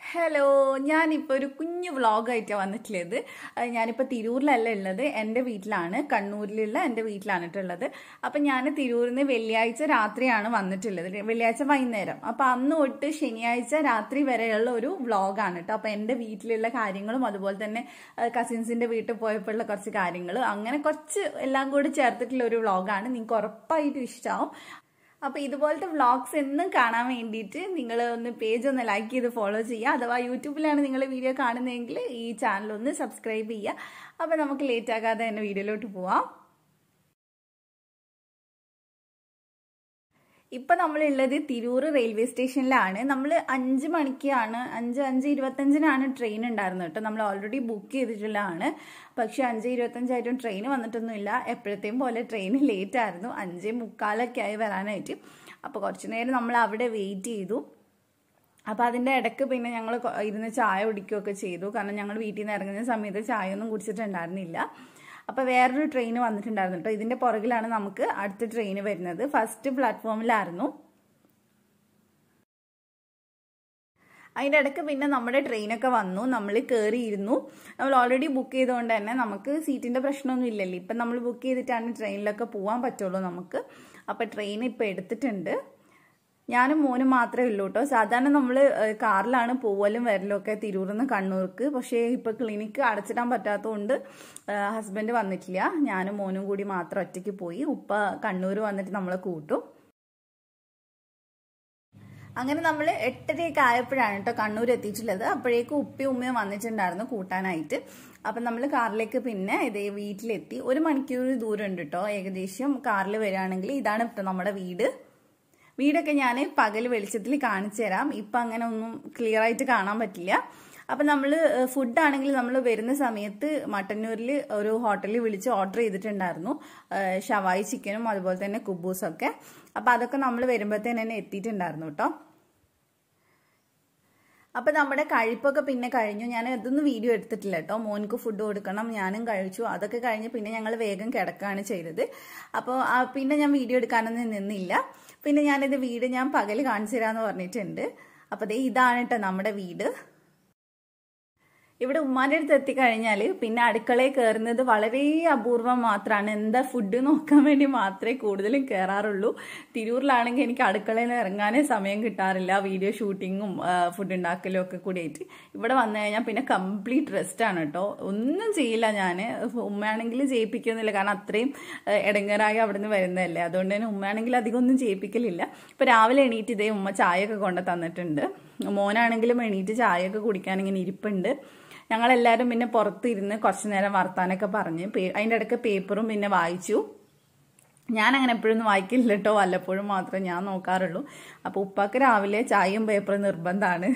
hello ഞാനിപ്പോൾ ഒരു കുഞ്ഞു വ്ളോഗായിട്ടാണ് വന്നിട്ടുള്ളത് അത് ഞാനിപ്പോൾ തിരൂരിലല്ല ഉള്ളത് എൻ്റെ വീട്ടിലാണ് കണ്ണൂരിലുള്ള എൻ്റെ വീട്ടിലാണ് ഇട്ടുള്ളത് അപ്പം ഞാൻ തിരൂരിൽ നിന്ന് വെള്ളിയാഴ്ച രാത്രിയാണ് വന്നിട്ടുള്ളത് വെള്ളിയാഴ്ച വൈകുന്നേരം അപ്പം അന്ന് തൊട്ട് ശനിയാഴ്ച രാത്രി വരെയുള്ള ഒരു വ്ളോഗാണ് കേട്ടോ അപ്പം എൻ്റെ വീട്ടിലുള്ള കാര്യങ്ങളും അതുപോലെ തന്നെ കസിൻസിൻ്റെ വീട്ടിൽ പോയപ്പോഴുള്ള കുറച്ച് കാര്യങ്ങൾ അങ്ങനെ കുറച്ച് എല്ലാം കൂടി ചേർത്തിട്ടുള്ള ഒരു വ്ളോഗാണ് നിങ്ങൾക്ക് ഉറപ്പായിട്ടും ഇഷ്ടമാവും അപ്പോൾ ഇതുപോലത്തെ വ്ളോഗ്സ് എന്നും കാണാൻ വേണ്ടിയിട്ട് നിങ്ങൾ ഒന്ന് പേജ് ഒന്ന് ലൈക്ക് ചെയ്ത് ഫോളോ ചെയ്യുക അഥവാ യൂട്യൂബിലാണ് നിങ്ങൾ വീഡിയോ കാണുന്നതെങ്കിൽ ഈ ചാനൽ ഒന്ന് സബ്സ്ക്രൈബ് ചെയ്യുക അപ്പോൾ നമുക്ക് ലേറ്റ് ആകാതെ തന്നെ വീഡിയോയിലോട്ട് പോവാം ഇപ്പൊ നമ്മളുള്ളത് തിരൂർ റെയിൽവേ സ്റ്റേഷനിലാണ് നമ്മൾ അഞ്ച് മണിക്കാണ് അഞ്ച് അഞ്ച് ഇരുപത്തഞ്ചിനാണ് ട്രെയിൻ ഉണ്ടായിരുന്നത് കേട്ടോ നമ്മൾ ഓൾറെഡി ബുക്ക് ചെയ്തിട്ടുള്ളതാണ് പക്ഷെ അഞ്ച് ഇരുപത്തഞ്ചായിട്ടും ട്രെയിൻ വന്നിട്ടൊന്നുമില്ല എപ്പോഴത്തെയും പോലെ ട്രെയിൻ ലേറ്റ് ആയിരുന്നു അഞ്ച് മുക്കാലൊക്കെ ആയി വരാനായിട്ട് അപ്പോൾ കുറച്ചു നേരം നമ്മൾ അവിടെ വെയിറ്റ് ചെയ്തു അപ്പോൾ അതിൻ്റെ ഇടയ്ക്ക് പിന്നെ ഞങ്ങൾ ഇരുന്ന് ചായ കുടിക്കുകയൊക്കെ ചെയ്തു കാരണം ഞങ്ങൾ വീട്ടിൽ നിന്ന് ഇറങ്ങുന്ന സമയത്ത് ചായ ഒന്നും കുടിച്ചിട്ടുണ്ടായിരുന്നില്ല അപ്പോൾ വേറൊരു ട്രെയിൻ വന്നിട്ടുണ്ടായിരുന്നു കേട്ടോ ഇതിൻ്റെ പുറകിലാണ് നമുക്ക് അടുത്ത ട്രെയിൻ വരുന്നത് ഫസ്റ്റ് പ്ലാറ്റ്ഫോമിലായിരുന്നു അതിൻ്റെ ഇടയ്ക്ക് പിന്നെ നമ്മുടെ ട്രെയിനൊക്കെ വന്നു നമ്മൾ കയറിയിരുന്നു നമ്മൾ ഓൾറെഡി ബുക്ക് ചെയ്തുകൊണ്ട് തന്നെ നമുക്ക് സീറ്റിൻ്റെ പ്രശ്നമൊന്നും ഇല്ലല്ലോ ഇപ്പം നമ്മൾ ബുക്ക് ചെയ്തിട്ടാണ് ട്രെയിനിലൊക്കെ പോകാൻ പറ്റുള്ളൂ നമുക്ക് അപ്പോൾ ട്രെയിൻ ഇപ്പോൾ എടുത്തിട്ടുണ്ട് ഞാനും മോനും മാത്രമേ ഉള്ളൂ കേട്ടോ സാധാരണ നമ്മൾ കാറിലാണ് പോവലും വരലും ഒക്കെ തിരൂരിൽ നിന്ന് കണ്ണൂർക്ക് പക്ഷേ ഇപ്പോൾ ക്ലിനിക്ക് അടച്ചിടാൻ പറ്റാത്തതുകൊണ്ട് ഹസ്ബൻഡ് വന്നിട്ടില്ല ഞാനും മോനും കൂടി മാത്രം ഒറ്റയ്ക്ക് പോയി ഉപ്പ കണ്ണൂർ വന്നിട്ട് നമ്മളെ കൂട്ടും അങ്ങനെ നമ്മൾ എട്ടരയൊക്കെ ആയപ്പോഴാണ് കേട്ടോ കണ്ണൂർ എത്തിയിട്ടുള്ളത് അപ്പോഴേക്കും ഉപ്പയും ഉമ്മയും വന്നിട്ടുണ്ടായിരുന്നു കൂട്ടാനായിട്ട് അപ്പം നമ്മൾ കാറിലേക്ക് പിന്നെ ഇതേ വീട്ടിലെത്തി ഒരു മണിക്കൂർ ദൂരം ഉണ്ട് കേട്ടോ ഏകദേശം കാറിൽ വരികയാണെങ്കിൽ ഇതാണ് ഇപ്പം നമ്മുടെ വീട് വീടൊക്കെ ഞാൻ പകൽ വെളിച്ചത്തിൽ കാണിച്ചു തരാം ഇപ്പം അങ്ങനെ ഒന്നും ക്ലിയർ ആയിട്ട് കാണാൻ പറ്റില്ല അപ്പം നമ്മൾ ഫുഡ് ആണെങ്കിൽ നമ്മൾ വരുന്ന സമയത്ത് മട്ടന്നൂരിൽ ഒരു ഹോട്ടലിൽ വിളിച്ച് ഓർഡർ ചെയ്തിട്ടുണ്ടായിരുന്നു ഷവായി ചിക്കനും അതുപോലെ തന്നെ കുബൂസൊക്കെ അപ്പം അതൊക്കെ നമ്മൾ വരുമ്പോഴത്തേന് തന്നെ എത്തിയിട്ടുണ്ടായിരുന്നു കേട്ടോ അപ്പം നമ്മുടെ കഴിപ്പൊക്കെ പിന്നെ കഴിഞ്ഞു ഞാൻ ഇതൊന്നും വീഡിയോ എടുത്തിട്ടില്ല കേട്ടോ മോൻക്ക് ഫുഡ് കൊടുക്കണം ഞാനും കഴിച്ചു അതൊക്കെ കഴിഞ്ഞ് പിന്നെ ഞങ്ങൾ വേഗം കിടക്കുകയാണ് ചെയ്തത് അപ്പോൾ പിന്നെ ഞാൻ വീഡിയോ എടുക്കാനൊന്നും നിന്നില്ല പിന്നെ ഞാനിത് വീട് ഞാൻ പകൽ കാണിച്ചു തരാമെന്ന് പറഞ്ഞിട്ടുണ്ട് അപ്പോൾ ദേ ഇതാണ് കേട്ടോ നമ്മുടെ വീട് ഇവിടെ ഉമ്മാൻ്റെ അടുത്ത് എത്തിക്കഴിഞ്ഞാൽ പിന്നെ അടുക്കളയിൽ കയറുന്നത് വളരെ അപൂർവം മാത്രമാണ് എന്താ ഫുഡ് നോക്കാൻ വേണ്ടി മാത്രമേ കൂടുതലും കയറാറുള്ളൂ തിരൂരിലാണെങ്കിൽ എനിക്ക് അടുക്കളയിൽ നിന്ന് ഇറങ്ങാനേ സമയം കിട്ടാറില്ല വീഡിയോ ഷൂട്ടിങ്ങും ഫുഡ് ഉണ്ടാക്കലും ഒക്കെ കൂടിയായിട്ട് ഇവിടെ വന്നു കഴിഞ്ഞാൽ പിന്നെ കംപ്ലീറ്റ് റെസ്റ്റ് ആണ് കേട്ടോ ഒന്നും ചെയ്യില്ല ഞാൻ ഉമ്മയാണെങ്കിൽ ചെയ്യിപ്പിക്കുന്നില്ല കാരണം അത്രയും ഇടങ്ങേറായി അവിടെ നിന്ന് വരുന്നതല്ലേ അതുകൊണ്ട് തന്നെ ഉമ്മയാണെങ്കിൽ അധികം ഒന്നും ചെയ്യിപ്പിക്കലില്ല ഇപ്പോൾ രാവിലെ എണീറ്റ് ഇതേ ഉമ്മ ചായയൊക്കെ കൊണ്ട് തന്നിട്ടുണ്ട് മോനാണെങ്കിലും എണീറ്റ് ചായയൊക്കെ കുടിക്കാൻ ഇങ്ങനെ ഇരിപ്പുണ്ട് ഞങ്ങളെല്ലാവരും പിന്നെ പുറത്തിരുന്ന് കുറച്ച് നേരം വർത്താനൊക്കെ പറഞ്ഞ് അതിൻ്റെ ഇടയ്ക്ക് പേപ്പറും പിന്നെ വായിച്ചു ഞാൻ അങ്ങനെ എപ്പോഴൊന്നും വായിക്കില്ല കേട്ടോ വല്ലപ്പോഴും മാത്രമേ ഞാൻ നോക്കാറുള്ളൂ അപ്പോൾ ഉപ്പാക്ക് രാവിലെ ചായയും പേപ്പറും നിർബന്ധമാണ്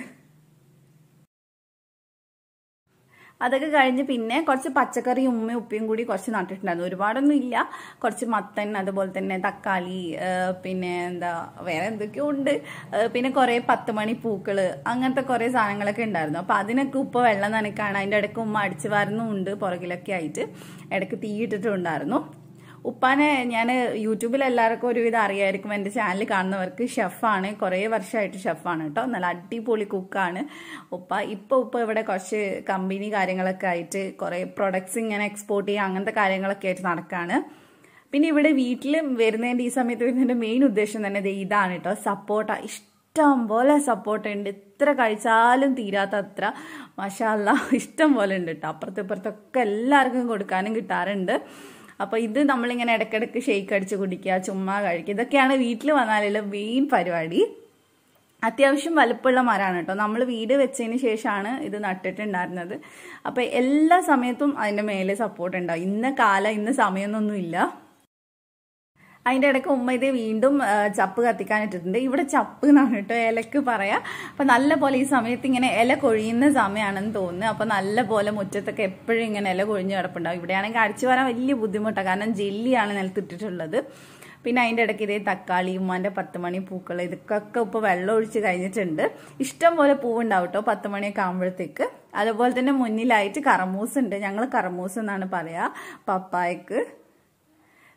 അതൊക്കെ കഴിഞ്ഞ് പിന്നെ കുറച്ച് പച്ചക്കറി ഉമ്മയും ഉപ്പയും കൂടി കുറച്ച് നട്ടിട്ടുണ്ടായിരുന്നു ഒരുപാടൊന്നും ഇല്ല കുറച്ച് മത്തൻ അതുപോലെ തന്നെ തക്കാളി പിന്നെ എന്താ വേറെ എന്തൊക്കെയോ ഉണ്ട് പിന്നെ കുറേ പത്ത് മണി പൂക്കള് അങ്ങനത്തെ കുറേ സാധനങ്ങളൊക്കെ ഉണ്ടായിരുന്നു അപ്പോൾ അതിനൊക്കെ ഉപ്പ വെള്ളം നനക്കാണ് അതിൻ്റെ ഇടയ്ക്ക് ഉമ്മ അടിച്ചു വാരുന്നുമുണ്ട് പുറകിലൊക്കെ ആയിട്ട് ഇടയ്ക്ക് തീയിട്ടിട്ടുണ്ടായിരുന്നു ഉപ്പാനെ ഞാൻ യൂട്യൂബിൽ എല്ലാവർക്കും ഒരുവിധം അറിയായിരിക്കും എൻ്റെ ചാനൽ കാണുന്നവർക്ക് ഷെഫാണ് കുറേ വർഷമായിട്ട് ഷെഫാണ് കേട്ടോ നല്ല അടിപൊളി കുക്കാണ് ഉപ്പ ഇപ്പോൾ ഉപ്പ ഇവിടെ കുറച്ച് കമ്പനി കാര്യങ്ങളൊക്കെ ആയിട്ട് കുറേ പ്രൊഡക്ട്സ് ഇങ്ങനെ എക്സ്പോർട്ട് ചെയ്യുക അങ്ങനത്തെ കാര്യങ്ങളൊക്കെ ആയിട്ട് നടക്കുകയാണ് പിന്നെ ഇവിടെ വീട്ടിൽ വരുന്നതിൻ്റെ ഈ സമയത്ത് വരുന്നതിൻ്റെ മെയിൻ ഉദ്ദേശം തന്നെ ഇതാണ് കേട്ടോ സപ്പോർട്ട ഇഷ്ടം പോലെ സപ്പോർട്ട് ഉണ്ട് എത്ര കഴിച്ചാലും തീരാത്ത അത്ര മഷാല്ല ഇഷ്ടം പോലെ ഉണ്ട് കേട്ടോ അപ്പുറത്ത് ഇപ്പുറത്തൊക്കെ എല്ലാവർക്കും കൊടുക്കാനും കിട്ടാറുണ്ട് അപ്പോൾ ഇത് നമ്മളിങ്ങനെ ഇടയ്ക്കിടയ്ക്ക് ഷെയ്ക്ക് അടിച്ച് കുടിക്കുക ചുമ്മാ കഴിക്കുക ഇതൊക്കെയാണ് വീട്ടിൽ വന്നാലുള്ള മെയിൻ പരിപാടി അത്യാവശ്യം വലുപ്പമുള്ള മരമാണ് കേട്ടോ നമ്മൾ വീട് വെച്ചതിന് ശേഷമാണ് ഇത് നട്ടിട്ടുണ്ടായിരുന്നത് അപ്പോൾ എല്ലാ സമയത്തും അതിൻ്റെ മേലെ സപ്പോർട്ട് ഉണ്ടാവും ഇന്ന കാലം ഇന്ന സമയമൊന്നും ഇല്ല അതിൻ്റെ ഇടയ്ക്ക് ഉമ്മ ഇത് വീണ്ടും ചപ്പ് കത്തിക്കാനിട്ടിട്ടുണ്ട് ഇവിടെ ചപ്പ് എന്നാണ് കേട്ടോ ഇലക്ക് പറയാ അപ്പം നല്ല പോലെ ഈ സമയത്ത് ഇങ്ങനെ ഇല കൊഴിയുന്ന സമയമാണെന്ന് തോന്നുന്നു അപ്പം നല്ല പോലെ മുറ്റത്തൊക്കെ എപ്പോഴും ഇങ്ങനെ ഇല കൊഴിഞ്ഞ് കിടപ്പുണ്ടാവും ഇവിടെയാണെങ്കിൽ അടിച്ചു വരാൻ വലിയ ബുദ്ധിമുട്ടാണ് കാരണം ജെല്ലിയാണ് നിലത്തിട്ടിട്ടുള്ളത് പിന്നെ അതിൻ്റെ ഇടയ്ക്ക് ഇതേ തക്കാളി ഉമ്മാൻ്റെ പത്ത് മണി പൂക്കൾ ഇതൊക്കെ ഇപ്പോൾ വെള്ളം ഒഴിച്ച് കഴിഞ്ഞിട്ടുണ്ട് ഇഷ്ടം പോലെ പൂവുണ്ടാവും കേട്ടോ പത്ത് മണിയൊക്കെ ആകുമ്പോഴത്തേക്ക് അതുപോലെ തന്നെ മുന്നിലായിട്ട് കറമൂസ് ഉണ്ട് ഞങ്ങൾ കറമൂസ് എന്നാണ് പറയുക പപ്പായക്ക്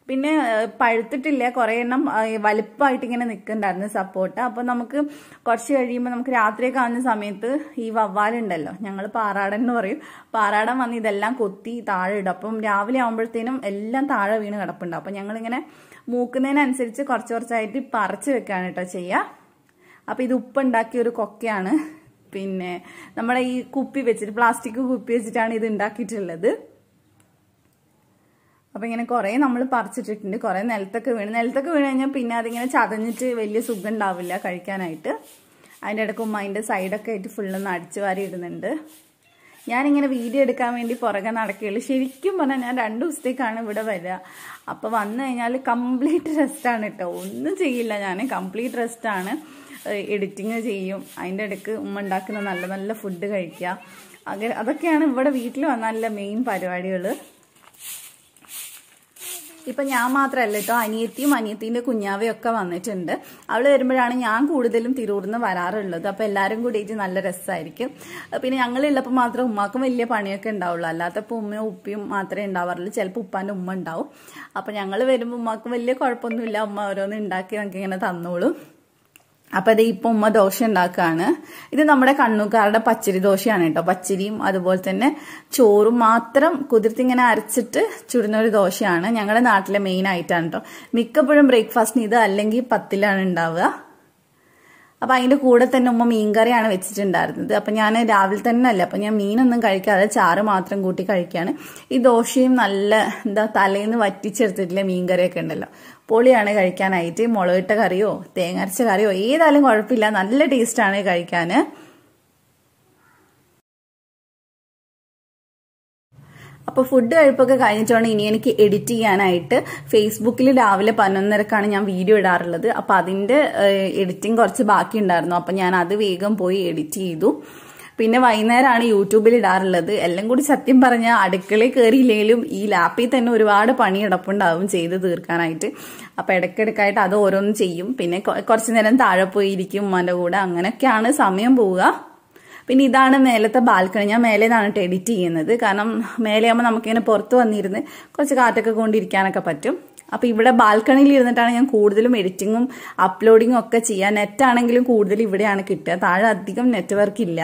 പിന്നെ ഏഹ്, പഴുത്തിട്ടില്ല കുറേ എണ്ണം ഏഹ്, വലുപ്പമായിട്ട് ഇങ്ങനെ നിൽക്കുന്നുണ്ടായിരുന്നു സപ്പോർട്ട് അപ്പൊ നമുക്ക് കുറച്ച് കഴിയുമ്പോൾ നമുക്ക് രാത്രിയൊക്കെ ആവുന്ന സമയത്ത് ഈ വവ്വാലുണ്ടല്ലോ ഞങ്ങൾ പാറാടൻ എന്ന് പറയും പാറാടൻ വന്ന് ഇതെല്ലാം കൊത്തി താഴെ ഇടും അപ്പം രാവിലെ ആകുമ്പോഴത്തേനും എല്ലാം താഴെ വീണ് കിടപ്പുണ്ട് അപ്പം ഞങ്ങളിങ്ങനെ മൂക്കുന്നതിനനുസരിച്ച് കുറച്ച് കുറച്ചായിട്ട് പറിച്ച് വെക്കുകയാണ് കേട്ടോ ചെയ്യുക അപ്പം ഇത് ഉപ്പുണ്ടാക്കിയ ഒരു കൊക്കയാണ് പിന്നെ നമ്മുടെ ഈ കുപ്പി വെച്ചിട്ട് പ്ലാസ്റ്റിക് കുപ്പി വെച്ചിട്ടാണ് ഇത് ഉണ്ടാക്കിയിട്ടുള്ളത് അപ്പൊ ഇങ്ങനെ കുറെ നമ്മൾ പറിച്ചിട്ടിട്ടുണ്ട് കുറെ നിലത്തൊക്കെ വീണ് നിലത്തൊക്കെ വീണ് കഴിഞ്ഞാൽ പിന്നെ അതിങ്ങനെ ചതഞ്ഞിട്ട് വലിയ സുഖം ഉണ്ടാവില്ല കഴിക്കാനായിട്ട് അതിൻ്റെ ഇടയ്ക്ക് ഉമ്മ അതിൻ്റെ സൈഡൊക്കെ ആയിട്ട് ഫുള്ളൊന്ന് അടിച്ചു വാരി ഇടുന്നുണ്ട് ഞാനിങ്ങനെ വീഡിയോ എടുക്കാൻ വേണ്ടി പുറകെ നടക്കുകയുള്ളൂ ശരിക്കും പറഞ്ഞാൽ ഞാൻ രണ്ട് ദിവസത്തേക്കാണ് ഇവിടെ വരിക അപ്പോൾ വന്നു കഴിഞ്ഞാൽ കംപ്ലീറ്റ് റെസ്റ്റാണ് കേട്ടോ ഒന്നും ചെയ്യില്ല ഞാൻ കംപ്ലീറ്റ് റെസ്റ്റാണ് എഡിറ്റിങ് ചെയ്യും അതിൻ്റെ ഇടയ്ക്ക് ഉമ്മ ഉണ്ടാക്കുന്ന നല്ല നല്ല ഫുഡ് കഴിക്കുക അങ്ങനെ അതൊക്കെയാണ് ഇവിടെ വീട്ടിൽ വന്നാലുള്ള മെയിൻ പരിപാടികൾ ഇപ്പൊ ഞാൻ മാത്രമല്ല കേട്ടോ അനിയത്തിയും അനിയത്തിന്റെ കുഞ്ഞാവയും ഒക്കെ വന്നിട്ടുണ്ട് അവള് വരുമ്പോഴാണ് ഞാൻ കൂടുതലും തിരൂർന്ന് വരാറുള്ളത് അപ്പൊ എല്ലാരും കൂടിയിട്ട് നല്ല രസമായിരിക്കും പിന്നെ ഞങ്ങളുള്ളപ്പോൾ മാത്രം ഉമ്മാക്കും വലിയ പണിയൊക്കെ ഉണ്ടാവുള്ളൂ അല്ലാത്തപ്പോൾ ഉമ്മയും ഉപ്പയും മാത്രമേ ഉണ്ടാവാറുള്ളൂ ചിലപ്പോൾ ഉപ്പാന്റെ ഉമ്മ ഉണ്ടാവും അപ്പൊ ഞങ്ങൾ വരുമ്പോൾ ഉമ്മാക്കും വലിയ കുഴപ്പമൊന്നുമില്ല ഉമ്മ ഓരോന്ന് ഉണ്ടാക്കി നമുക്ക് ഇങ്ങനെ തന്നോളും അപ്പൊ അത് ഇപ്പൊ ഉമ്മ ദോശ ഉണ്ടാക്കുകയാണ് ഇത് നമ്മുടെ കണ്ണൂക്കാരുടെ പച്ചരി ദോശയാണ് കേട്ടോ പച്ചരിയും അതുപോലെ തന്നെ ചോറും മാത്രം കുതിർത്തി ഇങ്ങനെ അരച്ചിട്ട് ചുടുന്ന ഒരു ദോശയാണ് ഞങ്ങളുടെ നാട്ടിലെ മെയിൻ ആയിട്ടാണ് കേട്ടോ മിക്കപ്പോഴും ബ്രേക്ക്ഫാസ്റ്റിന് ഇത് അല്ലെങ്കിൽ പത്തിലാണ് ഉണ്ടാവുക അപ്പൊ അതിന്റെ കൂടെ തന്നെ ഉമ്മ മീൻകറിയാണ് വെച്ചിട്ടുണ്ടായിരുന്നത് അപ്പൊ ഞാൻ രാവിലെ തന്നെ അല്ല അപ്പൊ ഞാൻ മീനൊന്നും കഴിക്കാതെ ചാറ് മാത്രം കൂട്ടി കഴിക്കുകയാണ് ഈ ദോശയും നല്ല എന്താ തലേന്ന് വറ്റിച്ചെടുത്തിട്ടില്ല മീൻകറിയൊക്കെ ഉണ്ടല്ലോ പൊളിയാണ് കഴിക്കാനായിട്ട് മുളകിട്ട കറിയോ തേങ്ങ അരച്ച കറിയോ ഏതായാലും കുഴപ്പമില്ല നല്ല ടേസ്റ്റാണ് കഴിക്കാന് അപ്പൊ ഫുഡ് കഴിപ്പൊക്കെ കഴിഞ്ഞിട്ടാണ് ഇനി എനിക്ക് എഡിറ്റ് ചെയ്യാനായിട്ട് ഫേസ്ബുക്കിൽ രാവിലെ പതിനൊന്നരക്കാണ് ഞാൻ വീഡിയോ ഇടാറുള്ളത് അപ്പൊ അതിന്റെ എഡിറ്റിംഗ് കുറച്ച് ബാക്കി ഉണ്ടായിരുന്നു അപ്പൊ ഞാൻ അത് വേഗം പോയി എഡിറ്റ് ചെയ്തു പിന്നെ വൈകുന്നേരമാണ് യൂട്യൂബിൽ ഇടാറുള്ളത് എല്ലാം കൂടി സത്യം പറഞ്ഞാൽ അടുക്കളയിൽ കയറിയില്ലെങ്കിലും ഈ ലാപ്പിൽ തന്നെ ഒരുപാട് പണി കിടപ്പുണ്ടാവും ചെയ്ത് തീർക്കാനായിട്ട് അപ്പൊ ഇടയ്ക്കിടയ്ക്കായിട്ട് അത് ഓരോന്ന് ചെയ്യും പിന്നെ കൊ- കുറച്ചു നേരം താഴെ പോയി ഇരിക്കും ഉമ്മാന്റെ കൂടെ അങ്ങനെയൊക്കെയാണ് സമയം പോവുക പിന്നെ ഇതാണ് മേലത്തെ ബാൽക്കണി ഞാൻ മേലേന്നാണ് കേട്ടോ എഡിറ്റ് ചെയ്യുന്നത് കാരണം മേലെയാകുമ്പോൾ നമുക്കിങ്ങനെ പുറത്ത് വന്നിരുന്ന് കുറച്ച് കാറ്റൊക്കെ കൊണ്ടിരിക്കാനൊക്കെ പറ്റും അപ്പൊ ഇവിടെ ബാൽക്കണിയിൽ ഇരുന്നിട്ടാണ് ഞാൻ കൂടുതലും എഡിറ്റിങ്ങും അപ്ലോഡിങ്ങും ഒക്കെ ചെയ്യുക നെറ്റാണെങ്കിലും കൂടുതൽ ഇവിടെയാണ് കിട്ടുക താഴെ അധികം നെറ്റ്വർക്ക് ഇല്ല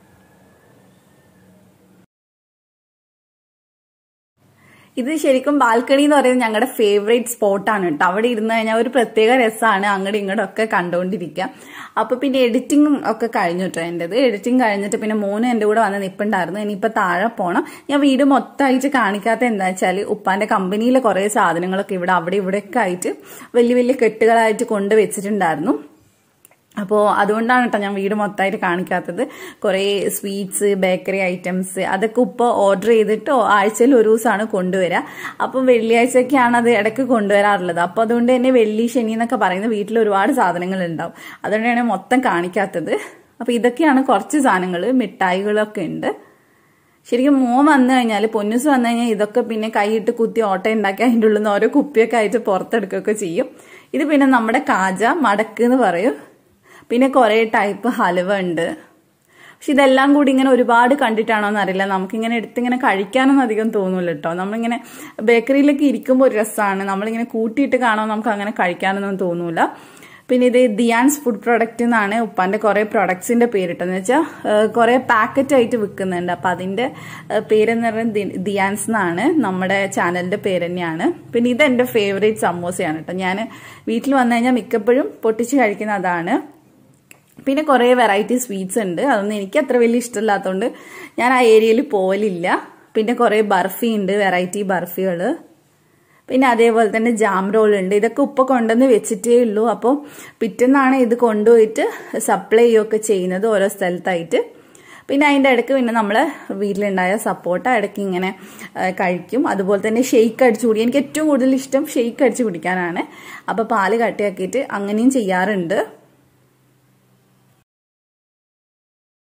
ഇത് ശരിക്കും ബാൽക്കണി എന്ന് പറയുന്നത് ഞങ്ങളുടെ ഫേവറേറ്റ് സ്പോട്ടാണ് കേട്ടോ അവിടെ ഇരുന്ന് കഴിഞ്ഞാൽ ഒരു പ്രത്യേക രസമാണ് അങ്ങോട്ടും ഇങ്ങോട്ടും ഒക്കെ കണ്ടുകൊണ്ടിരിക്കുക അപ്പൊ പിന്നെ എഡിറ്റിംഗും ഒക്കെ കഴിഞ്ഞു കേട്ടോ എൻ്റെത് എഡിറ്റിംഗ് കഴിഞ്ഞിട്ട് പിന്നെ മോന് എൻ്റെ കൂടെ വന്ന് നിപ്പുണ്ടായിരുന്നു ഇനിയിപ്പോൾ താഴെ പോകണം ഞാൻ വീട് മൊത്തമായിട്ട് കാണിക്കാത്ത എന്താ വെച്ചാൽ ഉപ്പാന്റെ കമ്പനിയിലെ കുറേ സാധനങ്ങളൊക്കെ ഇവിടെ അവിടെ ഇവിടെയൊക്കെ ആയിട്ട് വലിയ വലിയ കെട്ടുകളായിട്ട് കൊണ്ട് വെച്ചിട്ടുണ്ടായിരുന്നു അപ്പോൾ അതുകൊണ്ടാണ് കേട്ടോ ഞാൻ വീട് മൊത്തമായിട്ട് കാണിക്കാത്തത് കുറേ സ്വീറ്റ്സ് ബേക്കറി ഐറ്റംസ് അതൊക്കെ ഇപ്പോൾ ഓർഡർ ചെയ്തിട്ട് ആഴ്ചയിൽ ഒരു ദിവസമാണ് കൊണ്ടുവരിക അപ്പം വെള്ളിയാഴ്ചയൊക്കെയാണ് അത് ഇടയ്ക്ക് കൊണ്ടുവരാറുള്ളത് അപ്പോൾ അതുകൊണ്ട് തന്നെ വെള്ളി ശനി എന്നൊക്കെ പറയുന്ന വീട്ടിൽ ഒരുപാട് സാധനങ്ങൾ ഉണ്ടാവും അതുകൊണ്ടാണ് ഞാൻ മൊത്തം കാണിക്കാത്തത് അപ്പോൾ ഇതൊക്കെയാണ് കുറച്ച് സാധനങ്ങൾ മിഠായികളൊക്കെ ഉണ്ട് ശരിക്കും മോൻ വന്നു കഴിഞ്ഞാൽ പൊന്നൂസ് വന്നു കഴിഞ്ഞാൽ ഇതൊക്കെ പിന്നെ കൈയിട്ട് കുത്തി ഓട്ട ഉണ്ടാക്കി അതിൻ്റെ ഉള്ളിൽ നിന്ന് ഓരോ കുപ്പിയൊക്കെ ആയിട്ട് പുറത്തെടുക്കുകയൊക്കെ ചെയ്യും ഇത് പിന്നെ നമ്മുടെ കാജ മടക്ക് എന്ന് പറയും പിന്നെ കുറേ ടൈപ്പ് ഹലുവ ഉണ്ട് പക്ഷെ ഇതെല്ലാം കൂടി ഇങ്ങനെ ഒരുപാട് കണ്ടിട്ടാണോ എന്നറിയില്ല നമുക്കിങ്ങനെ എടുത്തിങ്ങനെ കഴിക്കാനൊന്നും അധികം തോന്നൂല കേട്ടോ നമ്മളിങ്ങനെ ബേക്കറിയിലൊക്കെ ഇരിക്കുമ്പോൾ ഒരു രസമാണ് നമ്മളിങ്ങനെ കൂട്ടിയിട്ട് കാണാൻ നമുക്ക് അങ്ങനെ കഴിക്കാനൊന്നും തോന്നൂല പിന്നെ ഇത് ദിയാൻസ് ഫുഡ് പ്രൊഡക്റ്റ് എന്നാണ് ഉപ്പാന്റെ കുറെ പ്രൊഡക്ട്സിന്റെ പേരിട്ടെന്ന് വെച്ചാൽ കുറെ പാക്കറ്റ് ആയിട്ട് വിൽക്കുന്നുണ്ട് അപ്പൊ അതിന്റെ ഏഹ്, പേരെന്ന് പറയുന്നത് ദി- ദിയാൻസ് എന്നാണ് നമ്മുടെ ചാനലിന്റെ പേര് തന്നെയാണ് പിന്നെ ഇത് എന്റെ ഫേവറേറ്റ് സമോസയാണ് കേട്ടോ ഞാൻ വീട്ടിൽ വന്നു കഴിഞ്ഞാൽ മിക്കപ്പോഴും പൊട്ടിച്ച് കഴിക്കുന്ന അതാണ് പിന്നെ കുറേ വെറൈറ്റി സ്വീറ്റ്സ് ഉണ്ട് അതൊന്നും എനിക്ക് അത്ര വലിയ ഇഷ്ടമില്ലാത്തതുകൊണ്ട് ഞാൻ ആ ഏരിയയിൽ പോകലില്ല പിന്നെ കുറേ ബർഫി ഉണ്ട് വെറൈറ്റി ബർഫികൾ പിന്നെ അതേപോലെ തന്നെ ജാം റോൾ ഉണ്ട് ഇതൊക്കെ ഉപ്പ കൊണ്ടുവന്ന് വെച്ചിട്ടേ ഉള്ളൂ അപ്പോൾ പിറ്റേന്നാണ് ഇത് കൊണ്ടുപോയിട്ട് സപ്ലൈ ചെയ്യുകയൊക്കെ ചെയ്യുന്നത് ഓരോ സ്ഥലത്തായിട്ട് പിന്നെ അതിൻ്റെ ഇടയ്ക്ക് പിന്നെ നമ്മൾ വീട്ടിലുണ്ടായ സപ്പോർട്ട ഇടയ്ക്ക് ഇങ്ങനെ ആ, കഴിക്കും അതുപോലെ തന്നെ ഷെയ്ക്ക് അടിച്ചു കുടി എനിക്ക് ഏറ്റവും കൂടുതൽ ഇഷ്ടം ഷെയ്ക്ക് അടിച്ച് കുടിക്കാനാണ് അപ്പോൾ പാല് കട്ടിയാക്കിയിട്ട് അങ്ങനെയും ചെയ്യാറുണ്ട്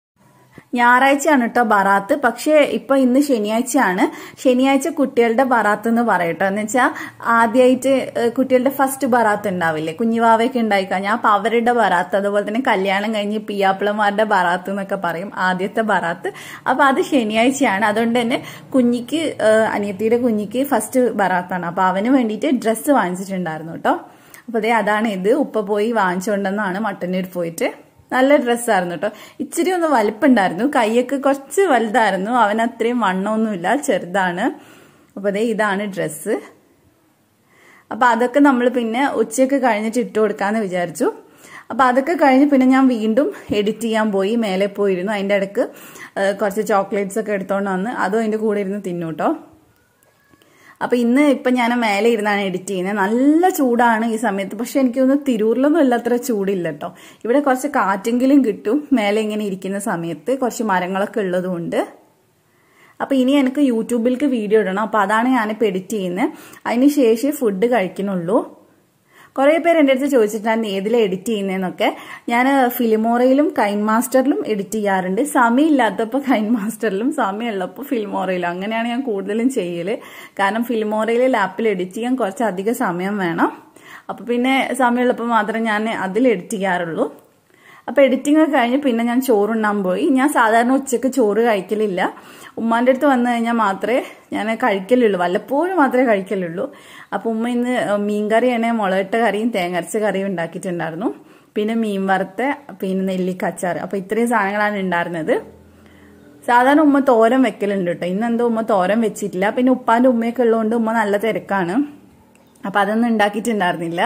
ഞായറാഴ്ചയാണ് കേട്ടോ ബറാത്ത് പക്ഷേ ഇപ്പൊ ഇന്ന് ശനിയാഴ്ചയാണ് ശനിയാഴ്ച കുട്ടികളുടെ ബറാത്ത് എന്ന് പറയട്ടോ എന്ന് വെച്ചാൽ ആദ്യമായിട്ട് കുട്ടികളുടെ ഫസ്റ്റ് ബറാത്ത് ഉണ്ടാവില്ലേ കുഞ്ഞുവാവയൊക്കെ ഉണ്ടായി കഴിഞ്ഞാൽ അപ്പൊ അവരുടെ ബറാത്ത് അതുപോലെ തന്നെ കല്യാണം കഴിഞ്ഞ് പിയാപ്പിളമാരുടെ ബറാത്ത് എന്നൊക്കെ പറയും ആദ്യത്തെ ബറാത്ത് അപ്പൊ അത് ശനിയാഴ്ചയാണ് അതുകൊണ്ട് തന്നെ കുഞ്ഞിക്ക് അനിയത്തിയുടെ കുഞ്ഞിക്ക് ഫസ്റ്റ് ബറാത്താണ് അപ്പൊ അവന് വേണ്ടിയിട്ട് ഡ്രസ്സ് വാങ്ങിച്ചിട്ടുണ്ടായിരുന്നു കേട്ടോ അപ്പൊ അതെ അതാണ് ഇത് ഉപ്പ പോയി വാങ്ങിച്ചുകൊണ്ടെന്നാണ് മട്ടന്നൂർ പോയിട്ട് നല്ല ഡ്രസ്സായിരുന്നു കേട്ടോ ഇച്ചിരി ഒന്ന് വലിപ്പുണ്ടായിരുന്നു കൈയൊക്കെ കുറച്ച് വലുതായിരുന്നു അവൻ അത്രയും വണ്ണമൊന്നുമില്ല ചെറുതാണ് അപ്പോൾ അതേ ഇതാണ് ഡ്രസ്സ് അപ്പോൾ അതൊക്കെ നമ്മൾ പിന്നെ ഉച്ചയൊക്കെ കഴിഞ്ഞിട്ട് ഇട്ട് കൊടുക്കാമെന്ന് വിചാരിച്ചു അപ്പോൾ അതൊക്കെ കഴിഞ്ഞ് പിന്നെ ഞാൻ വീണ്ടും എഡിറ്റ് ചെയ്യാൻ പോയി മേലെ പോയിരുന്നു അതിൻ്റെ ഇടയ്ക്ക് കുറച്ച് ചോക്ലേറ്റ്സ് ഒക്കെ എടുത്തോണ്ട് വന്ന് അതും അതിൻ്റെ കൂടെ ഇരുന്ന് തിന്നു കേട്ടോ അപ്പൊ ഇന്ന് ഇപ്പൊ ഞാൻ മേലെ ഇരുന്നാണ് എഡിറ്റ് ചെയ്യുന്നത് നല്ല ചൂടാണ് ഈ സമയത്ത് പക്ഷെ എനിക്കൊന്ന് തിരൂരിലൊന്നും അല്ല അത്ര ചൂടില്ല കേട്ടോ ഇവിടെ കുറച്ച് കാറ്റെങ്കിലും കിട്ടും മേലെ ഇങ്ങനെ ഇരിക്കുന്ന സമയത്ത് കുറച്ച് മരങ്ങളൊക്കെ ഉള്ളതുകൊണ്ട് അപ്പൊ ഇനി എനിക്ക് യൂട്യൂബിലേക്ക് വീഡിയോ ഇടണം അപ്പൊ അതാണ് ഞാനിപ്പോൾ എഡിറ്റ് ചെയ്യുന്നത് അതിന് ശേഷം ഫുഡ് കഴിക്കുന്നുള്ളൂ കുറേ പേര് എൻ്റെ അടുത്ത് ചോദിച്ചിട്ടാണ് ഏതിലാണ് എഡിറ്റ് ചെയ്യുന്നതെന്നൊക്കെ ഞാൻ ഫിലിമോറയിലും കൈൻ മാസ്റ്ററിലും എഡിറ്റ് ചെയ്യാറുണ്ട് സമയം ഇല്ലാത്തപ്പോൾ കൈൻ മാസ്റ്ററിലും സമയം ഉള്ളപ്പോൾ ഫിലിമോറയിലും അങ്ങനെയാണ് ഞാൻ കൂടുതലും ചെയ്യല് കാരണം ഫിലിമോറയിലെ ലാപ്പിൽ എഡിറ്റ് ചെയ്യാൻ കുറച്ച് അധികം സമയം വേണം അപ്പോൾ പിന്നെ സമയമുള്ളപ്പോൾ മാത്രമേ ഞാൻ അതിൽ എഡിറ്റ് ചെയ്യാറുള്ളൂ അപ്പോൾ എഡിറ്റിംഗ് ഒക്കെ കഴിഞ്ഞ് പിന്നെ ഞാൻ ചോറുണ്ണാൻ പോയി ഞാൻ സാധാരണ ഉച്ചയ്ക്ക് ചോറ് കഴിക്കലില്ല ഉമ്മാൻ്റെ അടുത്ത് വന്നു കഴിഞ്ഞാൽ മാത്രമേ ഞാൻ കഴിക്കലുള്ളൂ വല്ലപ്പോഴും മാത്രമേ കഴിക്കലുള്ളൂ അപ്പോൾ ഉമ്മ ഇന്ന് മീൻകറിയാണ് മുളകിട്ട കറിയും തേങ്ങരച്ച കറിയും ഉണ്ടാക്കിയിട്ടുണ്ടായിരുന്നു പിന്നെ മീൻ വറുത്ത പിന്നെ നെല്ലിക്കച്ചാറ് അപ്പോൾ ഇത്രയും സാധനങ്ങളാണ് ഉണ്ടായിരുന്നത് സാധാരണ ഉമ്മ തോരൻ വെക്കലുണ്ട് കേട്ടോ ഇന്ന് എന്തോ ഉമ്മ തോരൻ വെച്ചിട്ടില്ല പിന്നെ ഉപ്പാന്റെ ഉമ്മയൊക്കെ ഉള്ളതുകൊണ്ട് ഉമ്മ നല്ല തിരക്കാണ് അപ്പൊ അതൊന്നും ഉണ്ടാക്കിയിട്ടുണ്ടായിരുന്നില്ല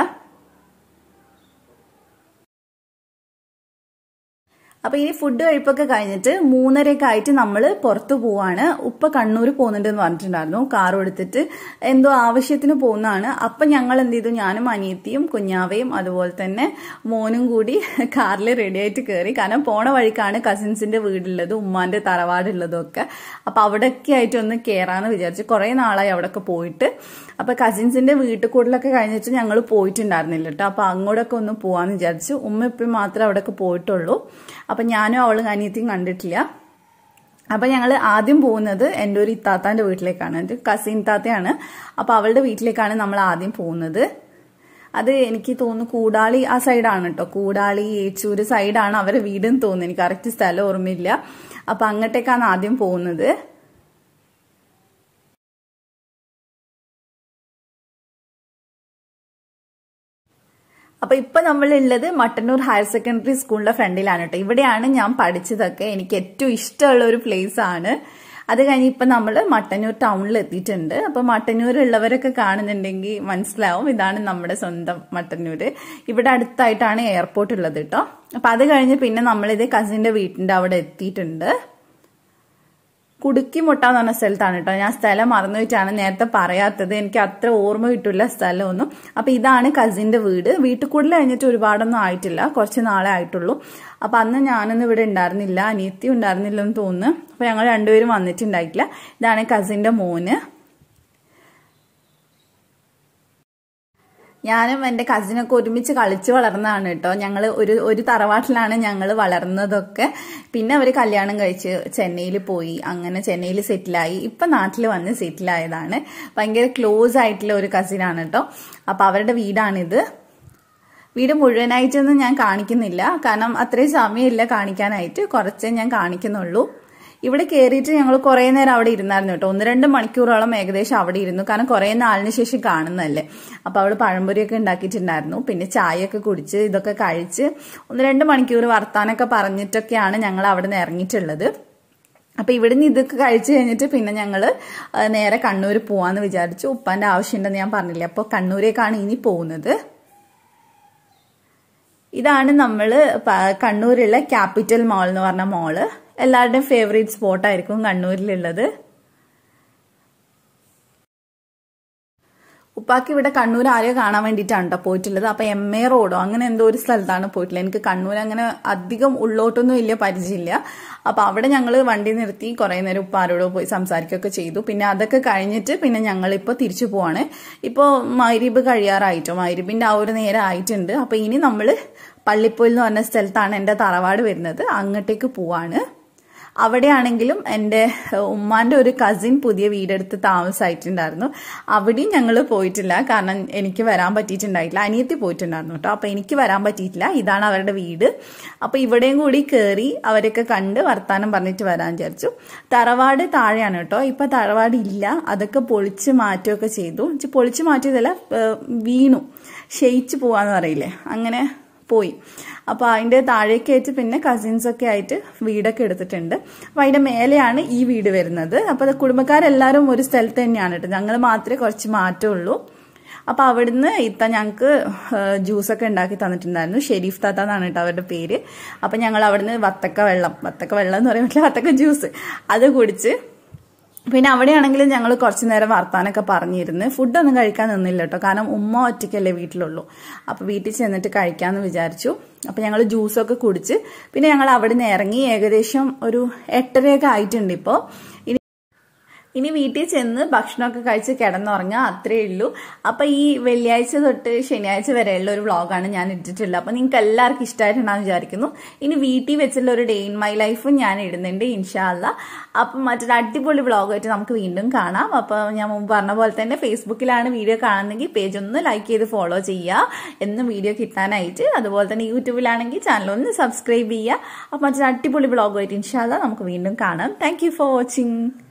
അപ്പൊ ഇനി ഫുഡ് കഴിപ്പൊക്കെ കഴിഞ്ഞിട്ട് മൂന്നരയൊക്കെ ആയിട്ട് നമ്മൾ പുറത്തു പോവാണ് ഉപ്പ കണ്ണൂർ പോകുന്നുണ്ട് എന്ന് പറഞ്ഞിട്ടുണ്ടായിരുന്നു കാർ എടുത്തിട്ട് എന്തോ ആവശ്യത്തിന് പോകുന്നതാണ് അപ്പൊ ഞങ്ങൾ എന്ത് ചെയ്തു ഞാനും അനിയത്തിയും കുഞ്ഞാവയും അതുപോലെ തന്നെ മോനും കൂടി കാറിൽ റെഡി ആയിട്ട് കയറി കാരണം പോണ വഴിക്കാണ് കസിൻസിന്റെ വീടുള്ളത് ഉമ്മാന്റെ തറവാടുള്ളതും ഒക്കെ അപ്പൊ അവിടെയൊക്കെ ആയിട്ട് ഒന്ന് കയറാന്ന് വിചാരിച്ചു കുറെ നാളായി അവിടെയൊക്കെ പോയിട്ട് അപ്പൊ കസിൻസിന്റെ വീട്ടിൽ കൂടുതലൊക്കെ കഴിഞ്ഞിട്ട് ഞങ്ങൾ പോയിട്ടുണ്ടായിരുന്നില്ല കേട്ടോ അപ്പൊ അങ്ങോട്ടൊക്കെ ഒന്ന് പോവാന്ന് വിചാരിച്ചു ഉമ്മ ഇപ്പം മാത്രമേ അവിടെയൊക്കെ പോയിട്ടുള്ളൂ അപ്പൊ ഞാനും അവളും അനിയത്തിയും കണ്ടിട്ടില്ല അപ്പൊ ഞങ്ങൾ ആദ്യം പോകുന്നത് എൻ്റെ ഒരു ഇത്താത്താന്റെ വീട്ടിലേക്കാണ് എൻ്റെ കസിൻ താത്തയാണ് അപ്പൊ അവളുടെ വീട്ടിലേക്കാണ് നമ്മൾ ആദ്യം പോകുന്നത് അത് എനിക്ക് തോന്നുന്നു കൂടാളി ആ സൈഡാണ് കേട്ടോ കൂടാളി ഏച്ചൂര് സൈഡാണ് അവരെ വീടെന്ന് തോന്നുന്നു എനിക്ക് കറക്റ്റ് സ്ഥലം ഓർമ്മയില്ല അപ്പൊ അങ്ങോട്ടേക്കാണ് ആദ്യം പോകുന്നത് അപ്പൊ ഇപ്പൊ നമ്മളുള്ളത് മട്ടന്നൂർ ഹയർ സെക്കൻഡറി സ്കൂളിന്റെ ഫ്രണ്ടിലാണ് കേട്ടോ ഇവിടെയാണ് ഞാൻ പഠിച്ചതൊക്കെ എനിക്ക് ഏറ്റവും ഇഷ്ടമുള്ള ഒരു പ്ലേസ് ആണ് അത് കഴിഞ്ഞ് ഇപ്പൊ നമ്മൾ മട്ടന്നൂർ ടൗണിൽ എത്തിയിട്ടുണ്ട് അപ്പൊ മട്ടന്നൂർ ഉള്ളവരൊക്കെ കാണുന്നുണ്ടെങ്കിൽ മനസ്സിലാവും ഇതാണ് നമ്മുടെ സ്വന്തം മട്ടന്നൂര് ഇവിടെ അടുത്തായിട്ടാണ് എയർപോർട്ട് ഉള്ളത് കേട്ടോ അപ്പൊ അത് കഴിഞ്ഞ് പിന്നെ നമ്മളിത് കസിന്റെ വീട്ടിന്റെ അവിടെ എത്തിയിട്ടുണ്ട് കുടുക്കിമുട്ട എന്ന് പറഞ്ഞ സ്ഥലത്താണ് കേട്ടോ ഞാൻ സ്ഥലം മറന്നു വെച്ചാണ് നേരത്തെ പറയാത്തത് എനിക്ക് അത്ര ഓർമ്മ കിട്ടില്ല സ്ഥലമൊന്നും അപ്പൊ ഇതാണ് കസിന്റെ വീട് വീട്ടിൽ കൂടുതൽ കഴിഞ്ഞിട്ട് ഒരുപാടൊന്നും ആയിട്ടില്ല കുറച്ച് നാളെ ആയിട്ടുള്ളൂ അപ്പൊ അന്ന് ഞാനൊന്നും ഇവിടെ ഉണ്ടായിരുന്നില്ല അനിയത്തി ഉണ്ടായിരുന്നില്ലെന്ന് തോന്നുന്നു അപ്പൊ ഞങ്ങൾ രണ്ടുപേരും വന്നിട്ടുണ്ടായിട്ടില്ല ഇതാണ് കസിന്റെ മോന് ഞാനും എൻ്റെ കസിനൊക്കെ ഒരുമിച്ച് കളിച്ച് വളർന്നതാണ് കേട്ടോ ഞങ്ങൾ ഒരു ഒരു തറവാട്ടിലാണ് ഞങ്ങൾ വളർന്നതൊക്കെ പിന്നെ അവർ കല്യാണം കഴിച്ച് ചെന്നൈയിൽ പോയി അങ്ങനെ ചെന്നൈയിൽ സെറ്റിലായി ഇപ്പം നാട്ടിൽ വന്ന് സെറ്റിലായതാണ് ഭയങ്കര ക്ലോസ് ആയിട്ടുള്ള ഒരു കസിനാണ് കേട്ടോ അപ്പം അവരുടെ വീടാണിത് വീട് മുഴുവനായിട്ടൊന്നും ഞാൻ കാണിക്കുന്നില്ല കാരണം അത്രയും സമയമില്ല കാണിക്കാനായിട്ട് കുറച്ചേ ഞാൻ കാണിക്കുന്നുള്ളൂ ഇവിടെ കയറിയിട്ട് ഞങ്ങൾ കുറേ നേരം അവിടെ ഇരുന്നായിരുന്നു കേട്ടോ ഒന്ന് രണ്ട് മണിക്കൂറോളം ഏകദേശം അവിടെ ഇരുന്നു കാരണം കുറേ നാളിന് ശേഷം കാണുന്നതല്ലേ അപ്പോൾ അവൾ പഴംപൊരിയൊക്കെ ഉണ്ടാക്കിയിട്ടുണ്ടായിരുന്നു പിന്നെ ചായയൊക്കെ കുടിച്ച് ഇതൊക്കെ കഴിച്ച് ഒന്ന് രണ്ട് മണിക്കൂർ വർത്താനൊക്കെ പറഞ്ഞിട്ടൊക്കെയാണ് ഞങ്ങൾ അവിടെ നിന്ന് ഇറങ്ങിയിട്ടുള്ളത് അപ്പൊ ഇവിടുന്ന് ഇതൊക്കെ കഴിച്ചു കഴിഞ്ഞിട്ട് പിന്നെ ഞങ്ങള് നേരെ കണ്ണൂർ പോവാന്ന് വിചാരിച്ചു ഉപ്പാന്റെ ആവശ്യമുണ്ടെന്ന് ഞാൻ പറഞ്ഞില്ലേ അപ്പോൾ കണ്ണൂരേക്കാണ് ഇനി പോകുന്നത് ഇതാണ് നമ്മൾ കണ്ണൂരുള്ള ക്യാപിറ്റൽ മാൾ എന്ന് പറഞ്ഞ മോള് എല്ലാവരുടെയും ഫേവറേറ്റ് സ്പോട്ടായിരിക്കും കണ്ണൂരിലുള്ളത് ഉപ്പാക്ക് ഇവിടെ കണ്ണൂർ ആരെയോ കാണാൻ വേണ്ടിയിട്ടാണ് കേട്ടോ പോയിട്ടുള്ളത് അപ്പൊ എം എ റോഡോ അങ്ങനെ എന്തോ ഒരു സ്ഥലത്താണ് പോയിട്ടുള്ളത് എനിക്ക് കണ്ണൂർ അങ്ങനെ അധികം ഉള്ളോട്ടൊന്നും വലിയ പരിചയമില്ല അപ്പൊ അവിടെ ഞങ്ങൾ വണ്ടി നിർത്തി കുറെ നേരം ഉപ്പാരോടോ പോയി സംസാരിക്കുകയൊക്കെ ചെയ്തു പിന്നെ അതൊക്കെ കഴിഞ്ഞിട്ട് പിന്നെ ഞങ്ങൾ ഇപ്പോൾ തിരിച്ചു പോവാണ് ഇപ്പോൾ മൈരീബ് കഴിയാറായിട്ടോ മൈരീബിന്റെ ആ ഒരു നേരം ആയിട്ടുണ്ട് അപ്പൊ ഇനി നമ്മൾ പള്ളിപ്പോയിൽ എന്ന് പറഞ്ഞ സ്ഥലത്താണ് എൻ്റെ തറവാട് വരുന്നത് അങ്ങോട്ടേക്ക് പോവാണ് അവിടെയാണെങ്കിലും എൻ്റെ ഉമ്മാന്റെ ഒരു കസിൻ പുതിയ വീടെടുത്ത് താമസമായിട്ടുണ്ടായിരുന്നു അവിടെയും ഞങ്ങൾ പോയിട്ടില്ല കാരണം എനിക്ക് വരാൻ പറ്റിയിട്ടുണ്ടായിട്ടില്ല അനിയത്തി പോയിട്ടുണ്ടായിരുന്നു കേട്ടോ അപ്പൊ എനിക്ക് വരാൻ പറ്റിയിട്ടില്ല ഇതാണ് അവരുടെ വീട് അപ്പൊ ഇവിടെയും കൂടി കയറി അവരൊക്കെ കണ്ട് വർത്താനം പറഞ്ഞിട്ട് വരാൻ വിചാരിച്ചു തറവാട് താഴെയാണ് കേട്ടോ ഇപ്പൊ തറവാട് ഇല്ല അതൊക്കെ പൊളിച്ച് മാറ്റുകയൊക്കെ ചെയ്തു ചെ- പൊളിച്ച് മാറ്റിയതല്ല ഏഹ് വീണു ക്ഷയിച്ചു പോവാന്ന് പറയില്ലേ അങ്ങനെ പോയി അപ്പോൾ അതിൻ്റെ താഴേക്കായിട്ട് പിന്നെ കസിൻസ് ഒക്കെ ആയിട്ട് വീടൊക്കെ എടുത്തിട്ടുണ്ട് അപ്പോൾ അതിൻ്റെ മേലെയാണ് ഈ വീട് വരുന്നത് അപ്പോൾ കുടുംബക്കാരെല്ലാവരും ഒരു സ്ഥലത്ത് തന്നെയാണ് കേട്ടോ ഞങ്ങൾ മാത്രമേ കുറച്ച് മാറ്റമുള്ളൂ അപ്പോൾ അവിടുന്ന് ഇത്ത ഞങ്ങൾക്ക് ജ്യൂസൊക്കെ ഉണ്ടാക്കി തന്നിട്ടുണ്ടായിരുന്നു ഷെരീഫ് താത്ത എന്നാണ് കേട്ടോ അവരുടെ പേര് അപ്പം ഞങ്ങൾ അവിടുന്ന് വത്തക്ക വെള്ളം വത്തക്ക വെള്ളം എന്ന് പറയാൻ പറ്റില്ല വത്തക്ക ജ്യൂസ് അത് കുടിച്ച് പിന്നെ അവിടെയാണെങ്കിലും ഞങ്ങൾ കുറച്ചു നേരം വർത്താനൊക്കെ പറഞ്ഞിരുന്ന് ഫുഡൊന്നും കഴിക്കാൻ നിന്നില്ല കേട്ടോ കാരണം ഉമ്മ ഒറ്റയ്ക്കല്ലേ വീട്ടിലുള്ളൂ അപ്പോൾ വീട്ടിൽ ചെന്നിട്ട് കഴിക്കാമെന്ന് വിചാരിച്ചു അപ്പോൾ ഞങ്ങൾ ജ്യൂസൊക്കെ കുടിച്ച് പിന്നെ ഞങ്ങൾ അവിടെ നിന്ന് ഇറങ്ങി ഏകദേശം ഒരു എട്ടരയൊക്കെ ആയിട്ടുണ്ട് ഇപ്പോൾ ഇനി ഇനി വീട്ടിൽ ചെന്ന് ഭക്ഷണമൊക്കെ കഴിച്ച് കിടന്നുറങ്ങുക അത്രേ ഉള്ളൂ അപ്പൊ ഈ വെള്ളിയാഴ്ച തൊട്ട് ശനിയാഴ്ച വരെയുള്ള ഒരു വ്ളോഗാണ് ഞാൻ ഇട്ടിട്ടുള്ളത് അപ്പൊ നിങ്ങൾക്ക് എല്ലാവർക്കും ഇഷ്ടമായിട്ടുണ്ടാന്ന് വിചാരിക്കുന്നു ഇനി വീട്ടിൽ വെച്ചുള്ള ഒരു ഡേ ഇൻ മൈ ലൈഫും ഞാൻ ഇടുന്നുണ്ട് ഇൻഷാല്ല അപ്പം മറ്റൊരു അടിപൊളി വ്ളോഗായിട്ട് നമുക്ക് വീണ്ടും കാണാം അപ്പൊ ഞാൻ മുമ്പ് പറഞ്ഞ പോലെ തന്നെ ഫേസ്ബുക്കിലാണ് വീഡിയോ കാണുന്നെങ്കിൽ പേജ് ഒന്ന് ലൈക്ക് ചെയ്ത് ഫോളോ ചെയ്യുക എന്നും വീഡിയോ കിട്ടാനായിട്ട് അതുപോലെ തന്നെ യൂട്യൂബിലാണെങ്കിൽ ചാനൽ ഒന്ന് സബ്സ്ക്രൈബ് ചെയ്യുക അപ്പൊ മറ്റൊരു അടിപൊളി വ്ളോഗായിട്ട് ഇൻഷാല്ല നമുക്ക് വീണ്ടും കാണാം താങ്ക് ഫോർ വാച്ചിങ്